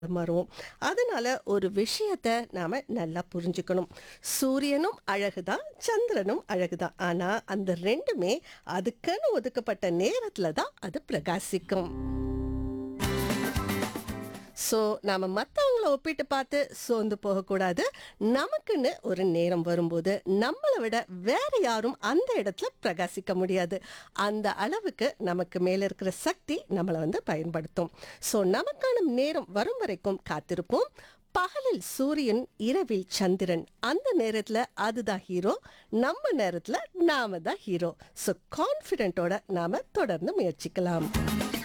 மாறுவோம் அதனால ஒரு விஷயத்த நாம நல்லா புரிஞ்சுக்கணும் சூரியனும் அழகுதான் சந்திரனும் அழகுதான் ஆனா அந்த ரெண்டுமே அதுக்குன்னு ஒதுக்கப்பட்ட நேரத்துல தான் அது பிரகாசிக்கும் ஸோ நாம மற்றவங்கள ஒப்பிட்டு பார்த்து சோர்ந்து போகக்கூடாது நமக்குன்னு ஒரு நேரம் வரும்போது நம்மளை விட வேற யாரும் அந்த இடத்துல பிரகாசிக்க முடியாது அந்த அளவுக்கு நமக்கு மேல இருக்கிற சக்தி நம்மளை வந்து பயன்படுத்தும் ஸோ நமக்கான நேரம் வரும் வரைக்கும் காத்திருப்போம் பகலில் சூரியன் இரவில் சந்திரன் அந்த நேரத்துல அதுதான் ஹீரோ நம்ம நேரத்துல நாம தான் ஹீரோ ஸோ கான்ஃபிடென்ட்டோட நாம தொடர்ந்து முயற்சிக்கலாம்